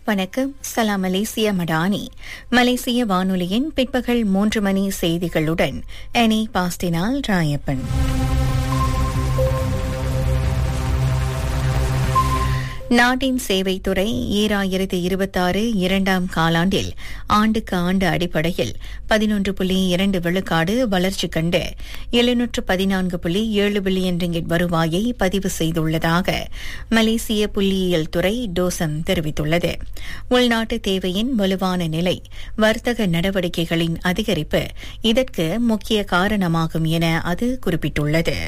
வணக்கம் சலாம் மலேசிய மடானி மலேசிய வானொலியின் பிற்பகல் மூன்று மணி செய்திகளுடன் எனி பாஸ்டினால் ராயப்பன் நாட்டின் சேவைத்துறை ஈராயிரத்து இருபத்தாறு இரண்டாம் காலாண்டில் ஆண்டுக்கு ஆண்டு அடிப்படையில் பதினொன்று புள்ளி இரண்டு விழுக்காடு வளர்ச்சி கண்டு எழுநூற்று பதினான்கு புள்ளி ஏழு பில்லியன் ரிங்கிட் வருவாயை பதிவு செய்துள்ளதாக மலேசிய புள்ளியியல் துறை டோசம் தெரிவித்துள்ளது உள்நாட்டு தேவையின் வலுவான நிலை வர்த்தக நடவடிக்கைகளின் அதிகரிப்பு இதற்கு முக்கிய காரணமாகும் என அது குறிப்பிட்டுள்ளது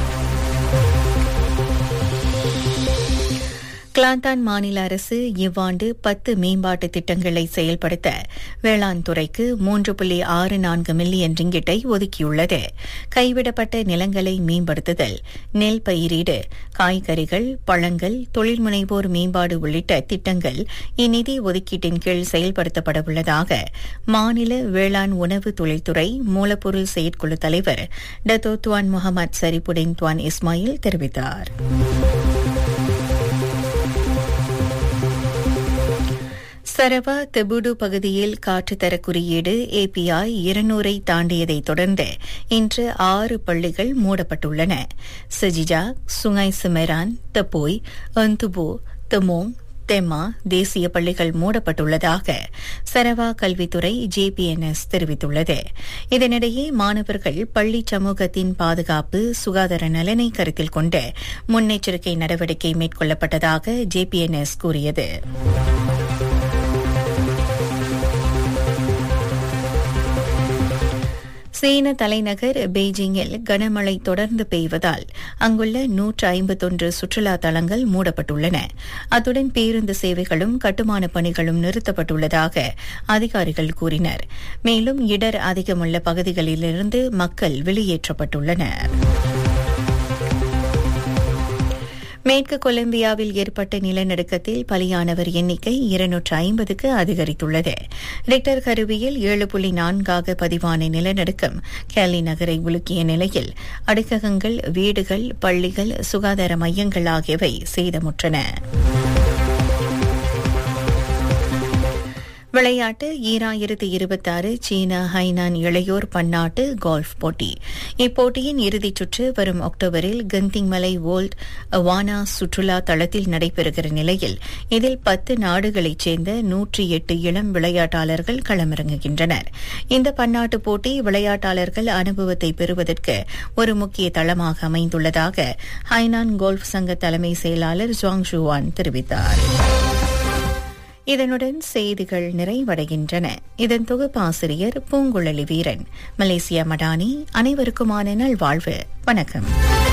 கிளாந்தான் மாநில அரசு இவ்வாண்டு பத்து மேம்பாட்டு திட்டங்களை செயல்படுத்த வேளாண் துறைக்கு மூன்று புள்ளி ஆறு நான்கு மில்லியன் ரிங்கிட்டை ஒதுக்கியுள்ளது கைவிடப்பட்ட நிலங்களை மேம்படுத்துதல் நெல் பயிரீடு காய்கறிகள் பழங்கள் தொழில் முனைவோர் மேம்பாடு உள்ளிட்ட திட்டங்கள் இந்நிதி ஒதுக்கீட்டின் கீழ் செயல்படுத்தப்பட உள்ளதாக மாநில வேளாண் உணவு தொழில்துறை மூலப்பொருள் செயற்குழு தலைவர் Datuk Tuan Mohamad Sharifuddin Tuan Ismail தெரிவித்தாா் சரவா தெபுடு பகுதியில் காற்றுத்தர குறியீடு ஏபிஐ இருநூறை தாண்டியதை தொடர்ந்து இன்று ஆறு பள்ளிகள் மூடப்பட்டுள்ளன சஜிஜா சுங்காய் சிமெரான் தப்போய் அந்துபோ தமோங் தெமா தேசிய பள்ளிகள் மூடப்பட்டுள்ளதாக சரவா கல்வித்துறை ஜேபிஎன்எஸ் தெரிவித்துள்ளது இதனிடையே மாணவர்கள் பள்ளி சமூகத்தின் பாதுகாப்பு சுகாதார நலனை கருத்தில் கொண்டு முன்னெச்சரிக்கை நடவடிக்கை மேற்கொள்ளப்பட்டதாக ஜேபிஎன்எஸ் கூறியது சீன தலைநகர் பெய்ஜிங்கில் கனமழை தொடர்ந்து பெய்வதால் அங்குள்ள நூற்று ஐம்பத்தொன்று சுற்றுலா தலங்கள் மூடப்பட்டுள்ளன அத்துடன் பேருந்து சேவைகளும் கட்டுமான பணிகளும் நிறுத்தப்பட்டுள்ளதாக அதிகாரிகள் கூறினர் மேலும் இடர் அதிகமுள்ள பகுதிகளிலிருந்து மக்கள் வெளியேற்றப்பட்டுள்ளனா் மேற்கு கொலம்பியாவில் ஏற்பட்ட நிலநடுக்கத்தில் பலியானவர் எண்ணிக்கை இருநூற்று ஐம்பதுக்கு அதிகரித்துள்ளது ரிக்டர் கருவியில் ஏழு புள்ளி நான்காக பதிவான நிலநடுக்கம் கேலி நகரை உலுக்கிய நிலையில் அடுக்ககங்கள் வீடுகள் பள்ளிகள் சுகாதார மையங்கள் ஆகியவை சேதமுற்றன விளையாட்டு ஈராயிரத்து இருபத்தாறு சீனா ஹைனான் இளையோர் பன்னாட்டு கோல்ஃப் போட்டி இப்போட்டியின் இறுதிச் சுற்று வரும் அக்டோபரில் கந்திங் மலை வோல்ட் வானா சுற்றுலா தளத்தில் நடைபெறுகிற நிலையில் இதில் பத்து நாடுகளைச் சேர்ந்த நூற்றி எட்டு இளம் விளையாட்டாளர்கள் களமிறங்குகின்றனர் இந்த பன்னாட்டு போட்டி விளையாட்டாளர்கள் அனுபவத்தை பெறுவதற்கு ஒரு முக்கிய தளமாக அமைந்துள்ளதாக ஹைனான் கோல்ஃப் சங்க தலைமை செயலாளர் ஜாங் ஷுவான் தெரிவித்தாா் இதனுடன் செய்திகள் நிறைவடைகின்றன இதன் தொகுப்பாசிரியர் பூங்குழலி வீரன் மலேசியா மடானி அனைவருக்குமான நல்வாழ்வு வணக்கம்